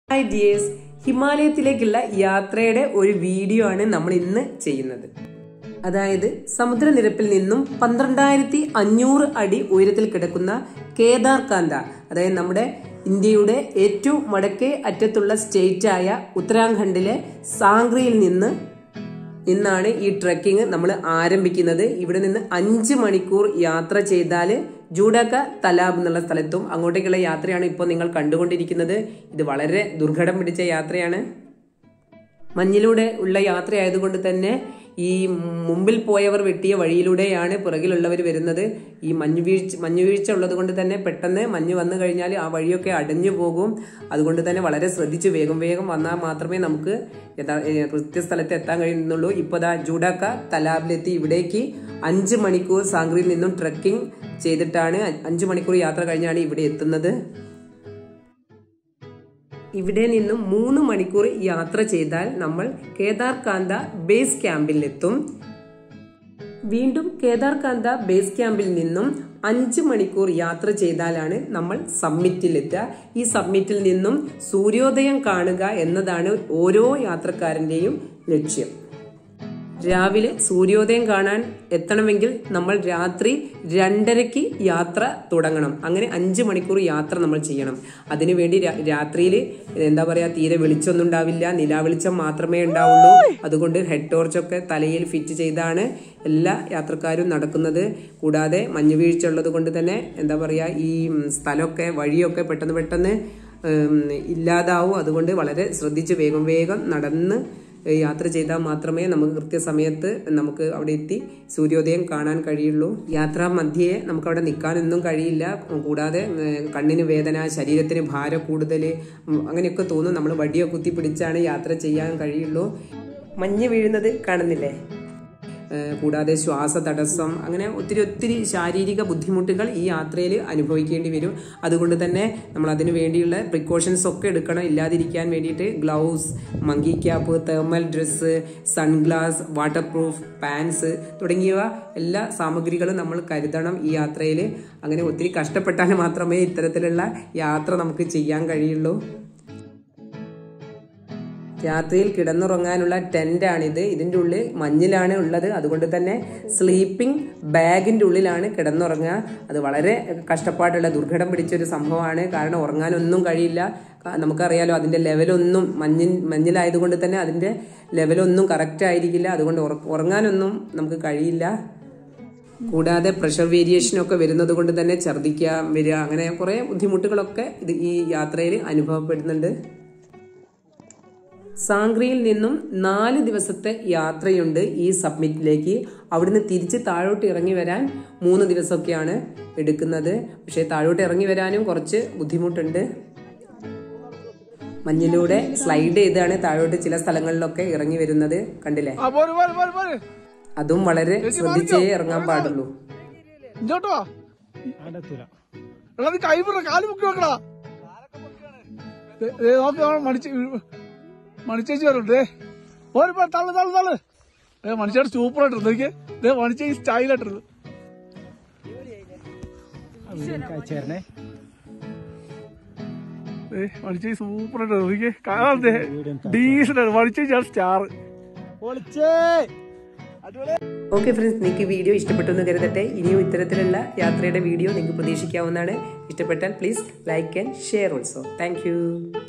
hi dears ഹിമാലയത്തിലേക്കുള്ള യാത്രയുടെ ഒരു video ആണ് നമ്മൾ ഇന്ന് ചെയ്യുന്നത് അതായത് സമുദ്രനിരപ്പിൽ നിന്നും പന്ത്രണ്ടായിരത്തി അഞ്ഞൂറ് അടി ഉയരത്തിൽ കിടക്കുന്ന കേദാർ കാന്ത അതായത് നമ്മുടെ ഇന്ത്യയുടെ ഏറ്റവും വടക്കേ അറ്റത്തുള്ള സ്റ്റേറ്റായ ഉത്തരാഖണ്ഡിലെ സാംഗ്രിയിൽ നിന്ന് ഇന്നാണ് ഈ ട്രെക്കിംഗ് നമ്മൾ ആരംഭിക്കുന്നത് ഇവിടെ നിന്ന് അഞ്ച് മണിക്കൂർ യാത്ര ചെയ്താൽ ജൂഡക്ക തലാബ് എന്നുള്ള സ്ഥലത്തും അങ്ങോട്ടേക്കുള്ള യാത്രയാണ് ഇപ്പോൾ നിങ്ങൾ കണ്ടുകൊണ്ടിരിക്കുന്നത് ഇത് വളരെ ദുർഘടം പിടിച്ച യാത്രയാണ് മഞ്ഞിലൂടെ ഉള്ള യാത്രയായതുകൊണ്ട് തന്നെ ഈ മുമ്പിൽ പോയവർ വെട്ടിയ വഴിയിലൂടെയാണ് പിറകിലുള്ളവർ വരുന്നത് ഈ മഞ്ഞ് വീഴ്ച മഞ്ഞ് വീഴ്ച ഉള്ളത് കൊണ്ട് തന്നെ പെട്ടെന്ന് മഞ്ഞ് വന്നു കഴിഞ്ഞാൽ ആ വഴിയൊക്കെ അടഞ്ഞു പോകും അതുകൊണ്ട് തന്നെ വളരെ ശ്രദ്ധിച്ച് വേഗം വേഗം വന്നാൽ മാത്രമേ നമുക്ക് യഥാ കൃത്യസ്ഥലത്ത് എത്താൻ കഴിയുന്നുള്ളൂ ഇപ്പോൾ ദാ ജൂഡാക്ക തലാബിലെത്തി ഇവിടേക്ക് അഞ്ച് മണിക്കൂർ സാംഗ്രിയിൽ നിന്നും ട്രക്കിംഗ് ചെയ്തിട്ടാണ് അഞ്ച് മണിക്കൂർ യാത്ര കഴിഞ്ഞാണ് ഇവിടെ എത്തുന്നത് ഇവിടെ നിന്നും മൂന്ന് മണിക്കൂർ യാത്ര ചെയ്താൽ നമ്മൾ കേദാർ കാന്ത ബേസ് ക്യാമ്പിലെത്തും വീണ്ടും കേദാർ കാന്ത ബേസ് ക്യാമ്പിൽ നിന്നും അഞ്ച് മണിക്കൂർ യാത്ര ചെയ്താലാണ് നമ്മൾ സമ്മിറ്റിലെത്തുക ഈ സമ്മിറ്റിൽ നിന്നും സൂര്യോദയം കാണുക എന്നതാണ് ഓരോ യാത്രക്കാരന്റെയും ലക്ഷ്യം രാവിലെ സൂര്യോദയം കാണാൻ എത്തണമെങ്കിൽ നമ്മൾ രാത്രി രണ്ടരയ്ക്ക് യാത്ര തുടങ്ങണം അങ്ങനെ അഞ്ച് മണിക്കൂർ യാത്ര നമ്മൾ ചെയ്യണം അതിനുവേണ്ടി രാത്രിയിൽ എന്താ പറയുക തീരെ വെളിച്ചൊന്നും ഉണ്ടാവില്ല നിലാവെളിച്ചം മാത്രമേ ഉണ്ടാവുള്ളൂ അതുകൊണ്ട് ഹെഡ് ടോർച്ചൊക്കെ തലയിൽ ഫിറ്റ് ചെയ്താണ് എല്ലാ യാത്രക്കാരും നടക്കുന്നത് കൂടാതെ മഞ്ഞ് വീഴ്ച ഉള്ളത് കൊണ്ട് തന്നെ എന്താ പറയുക ഈ സ്ഥലമൊക്കെ വഴിയൊക്കെ പെട്ടെന്ന് പെട്ടെന്ന് ഇല്ലാതാവും അതുകൊണ്ട് വളരെ ശ്രദ്ധിച്ച് വേഗം വേഗം നടന്ന് യാത്ര ചെയ്താൽ മാത്രമേ നമുക്ക് കൃത്യസമയത്ത് നമുക്ക് അവിടെ എത്തി സൂര്യോദയം കാണാൻ കഴിയുള്ളൂ യാത്രാ മധ്യേ നമുക്ക് അവിടെ നിൽക്കാനൊന്നും കഴിയില്ല കൂടാതെ കണ്ണിന് വേദന ശരീരത്തിന് ഭാരം കൂടുതൽ അങ്ങനെയൊക്കെ തോന്നും നമ്മൾ വടിയോ കുത്തി പിടിച്ചാണ് യാത്ര ചെയ്യാൻ കഴിയുള്ളൂ മഞ്ഞ് വീഴുന്നത് കാണുന്നില്ലേ കൂടാതെ ശ്വാസ തടസ്സം അങ്ങനെ ഒത്തിരി ഒത്തിരി ശാരീരിക ബുദ്ധിമുട്ടുകൾ ഈ യാത്രയിൽ അനുഭവിക്കേണ്ടി വരും അതുകൊണ്ട് തന്നെ നമ്മൾ അതിന് വേണ്ടിയുള്ള പ്രിക്കോഷൻസ് ഒക്കെ എടുക്കണം ഇല്ലാതിരിക്കാൻ വേണ്ടിയിട്ട് gloves monkey cap thermal dress sunglass waterproof pants തുടങ്ങിയവ എല്ലാ സാമഗ്രികളും നമ്മൾ കരുതണം ഈ യാത്രയിൽ അങ്ങനെ ഒത്തിരി കഷ്ടപ്പെട്ടാൽ മാത്രമേ ഇത്തരത്തിലുള്ള യാത്ര നമുക്ക് ചെയ്യാൻ കഴിയുള്ളൂ രാത്രിയിൽ കിടന്നുറങ്ങാനുള്ള ടെൻ്റാണിത് ഇതിൻ്റെ ഉള്ളിൽ മഞ്ഞിലാണ് ഉള്ളത് അതുകൊണ്ട് തന്നെ സ്ലീപ്പിംഗ് ബാഗിൻ്റെ ഉള്ളിലാണ് കിടന്നുറങ്ങുക അത് വളരെ കഷ്ടപ്പാടുള്ള ദുർഘടം പിടിച്ചൊരു സംഭവമാണ് കാരണം ഉറങ്ങാനൊന്നും കഴിയില്ല നമുക്കറിയാലോ അതിൻ്റെ ലെവലൊന്നും മഞ്ഞിൻ മഞ്ഞിലായതുകൊണ്ട് തന്നെ അതിൻ്റെ ലെവലൊന്നും കറക്റ്റ് ആയിരിക്കില്ല അതുകൊണ്ട് ഉറങ്ങാനൊന്നും നമുക്ക് കഴിയില്ല കൂടാതെ പ്രഷർ വേരിയേഷനൊക്കെ വരുന്നത് കൊണ്ട് തന്നെ ഛർദ്ദിക്കുക വരിക അങ്ങനെ കുറേ ബുദ്ധിമുട്ടുകളൊക്കെ ഇത് ഈ യാത്രയിൽ അനുഭവപ്പെടുന്നുണ്ട് സാംഗ്രിയിൽ നിന്നും നാല് ദിവസത്തെ യാത്രയുണ്ട് ഈ സബ്മിറ്റിലേക്ക് അവിടുന്ന് തിരിച്ച് താഴോട്ട് ഇറങ്ങി വരാൻ മൂന്ന് ദിവസമൊക്കെയാണ് എടുക്കുന്നത് പക്ഷേ താഴോട്ട് ഇറങ്ങി വരാനും കുറച്ച് ബുദ്ധിമുട്ടുണ്ട് മഞ്ഞിലൂടെ സ്ലൈഡ് ചെയ്താണ് താഴോട്ട് ചില സ്ഥലങ്ങളിലൊക്കെ ഇറങ്ങി വരുന്നത് കണ്ടില്ലേ അതും വളരെ ശ്രദ്ധിച്ചേ ഇറങ്ങാൻ പാടുള്ളൂ മണിച്ചേച്ചി വരണ്ടേ ഒരു തള്ളു തള്ളു തള്ളു ഏ മണിച്ചേട്ട് സൂപ്പർ ആയിട്ടിരുന്നു എനിക്ക് ഇതേ മണിച്ചേച്ചി സ്റ്റൈലായിട്ടിരുന്നു മണിച്ചേച്ചി സൂപ്പർ ആയിട്ട് എനിക്ക് കാണാതെ ഡീസന്റ് ആണ് മണിച്ചേച്ചിയാണ് സ്റ്റാർ ഓക്കെ ഫ്രണ്ട്സ് നിങ്ങൾക്ക് വീഡിയോ ഇഷ്ടപ്പെട്ടു എന്ന് കരുതട്ടെ ഇനിയും ഇത്തരത്തിലുള്ള യാത്രയുടെ വീഡിയോ നിങ്ങൾക്ക് പ്രതീക്ഷിക്കാവുന്നതാണ് ഇഷ്ടപ്പെട്ടാൽ please like and share also thank